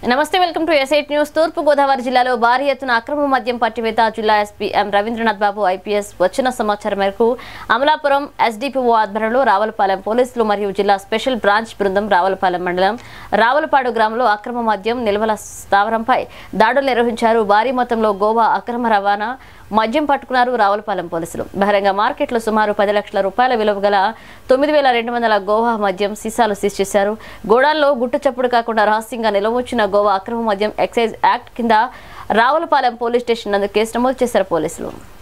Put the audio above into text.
నమస్తే welcome to ఎస్ఐట్ news తూర్పు గోదావరి జిల్లాలో భారీ ఎత్తున అక్రమ మద్యం పట్టివేత జిల్లా SP M Ravindranath Babu IPS వచ్చిన సమాచారం మేరకు అమలాపురం ఎస్డిపిఓ ఆధ్వర్యంలో రావులపాలెం పోలీసులు మరియు జిల్లా స్పెషల్ బ్రాంచ్ బృందం రావులపాలెం మండలం రావులపాడు గ్రామంలో అక్రమ మద్యం నిల్వల స్థావరంపై దాడులు నిర్వహించారు భారీ మొత్తంలో గోవా అక్రమ రవాణా మద్యం పట్టుకున్నారు రావులపాలెం పోలీసులు బహిరంగ మార్కెట్లో సుమారు పది లక్షల రూపాయల విలువ గల తొమ్మిది వేల రెండు వందల గోవా మద్యం సీసాలు సీజ్ చేశారు గోడాల్లో గుట్టు చప్పుడు కాకుండా రహస్యంగా నిలవచ్చిన గోవా అక్రమ మద్యం ఎక్సైజ్ యాక్ట్ కింద రావులపాలెం పోలీస్ స్టేషన్ నందు కేసు నమోదు చేశారు పోలీసులు